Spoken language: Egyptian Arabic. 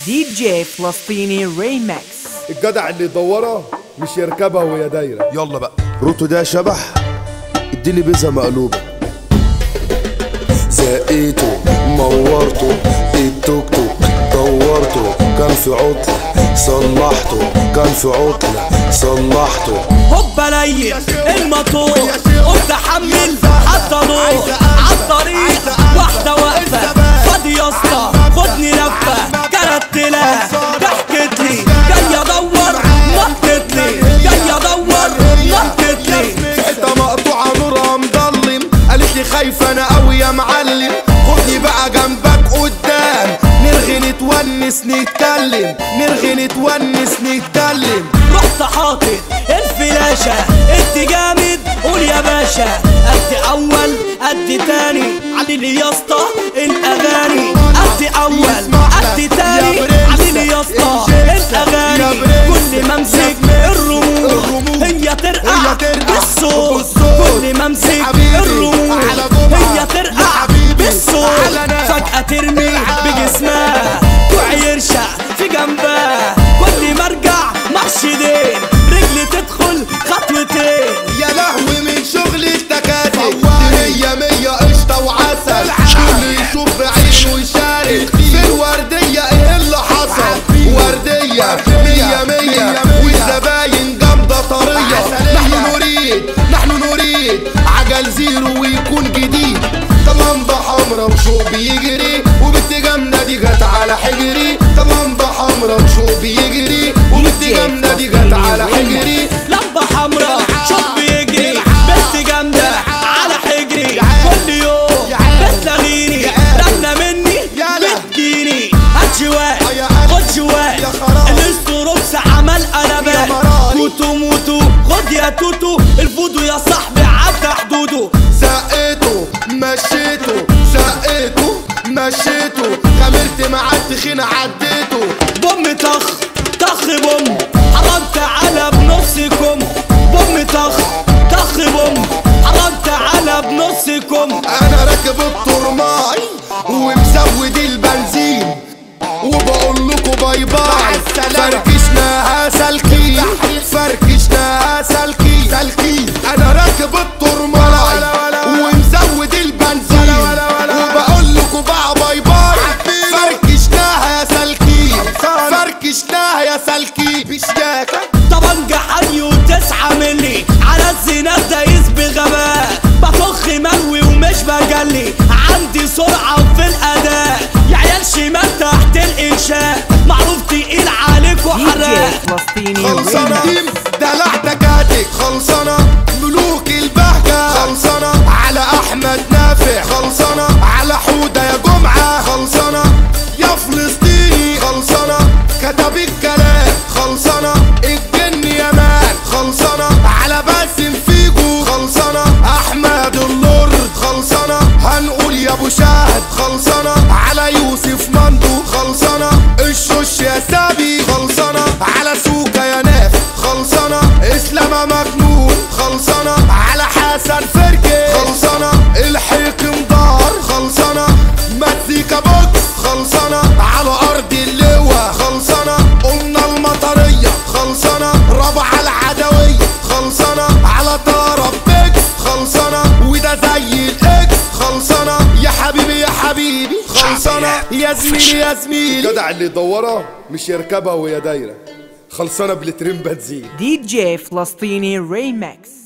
دي جي فلسطيني ريماكس الجدع اللي يدورها مش يركبها وهي دايره يلا بقى روتو ده شبح اديني بيزا مقلوبة زقيته مورته التوك توك دورته كان في عطلة صلحته كان في عطلة صلحته هوبا ليل الموتور قلت احمل حتى نور عالطريق واحدة واقفة فاضي يا اسطى خدني لفة كانت لا ضحكت لي جاي ادور نطت لي جاي ادور نطت لي في حته مقطوعه نورها مضلم قالت لي خايفه انا قوي يا معلم خدني بقى جنبك قدام نرغي نتونس نتكلم نرغي نتونس نتكلم رحت حاطط الفلاشة انت جامد قول يا باشا قد اول قد تاني علي لي يا اسطى الاغاني قد اول قد تاني علي لي يا اسطى الاغاني كل ما امسك الرموز هي ترقع بالصوت كل ما امسك الرموز هي ترقع بالصوت فجأة ترمي بجسمها كوع يرشع في جنبها كل ما ارجع مرشدين رجلي تدخل خطوتين يا لهوي من شغل التكاتك دي هي مية قشطة وعسل اللي يشوف بعينه يشارك في الوردية ايه اللي حصل وردية مية مية والزباين جامدة طرية نحن نريد نحن نريد عجل زيرو ويكون جديد طلمبة حمرا وشوق بيجري وبنت جامدة دي جت على حجري طلمبة حمرا وشوق بيجري وبنت جامدة دي جت على حجري لمبة حمرا شوف بيجري بنت جامدة على حجري كل يوم بتلاغيني رنة مني بتجيني هات جواك خد جواك الاستروكس عمل قلبات توتو موتو خد يا توتو الفودو يا صاحبي عدى حدوده زقيته مشيته زقيته مشيته خمرت مع التخين عديته بوم طخ طخ بوم حرمت على بنصكم بوم طخ طخ بوم حرمت على بنصكم انا راكب الطرماي ومزود البنزين وبقول لكم باي باي فركشناها سلكي فركشناها سلكي سلكي انا راكب الطرماي ومزود البنزين وبقول لكم بقى باي باي فركشناها يا سلكي فركشناها يا سلكي بشياكه طبنجة حي وتسعة ملي على الزناد دايس بغباء بطخ ملوي ومش بجلي عندي سرعة في الأداء يا عيال شمال تحت الإنشاء معروف تقيل عليك دي جي وحراق فلسطيني خلصانة ريماكس دلع تكاتك خلصانة ملوك البهجة خلصانة على أحمد نافع خلصانة على حودة يا جمعة خلصانة يا فلسطيني خلصانة كتب الكلام خلصانة الجن يا مان خلصانة على باسم فيجو خلصانة أحمد اللورد خلصانة هنقول يا أبو شاهد خلصانة على يوسف مندو خلصانة الشوش يا سابي خلصانة على سوكا يا ناف خلصانة اسلام مجنون خلصانة على حسن فرجي خلصانة الحيق مدار خلصانة مزيكا بوكس خلصانة على ارض اللواء خلصانة قلنا المطرية خلصانة ربع العدوية خلصانة على طرف بيكس خلصانة وده زي الاكس خلصانة يا حبيبي يا حبيبي خلصانة يا زميلي يا زميلي الجدع اللي يدورها مش يركبها وهي دايره خلصانه بلترين بنزين دي جي فلسطيني ريماكس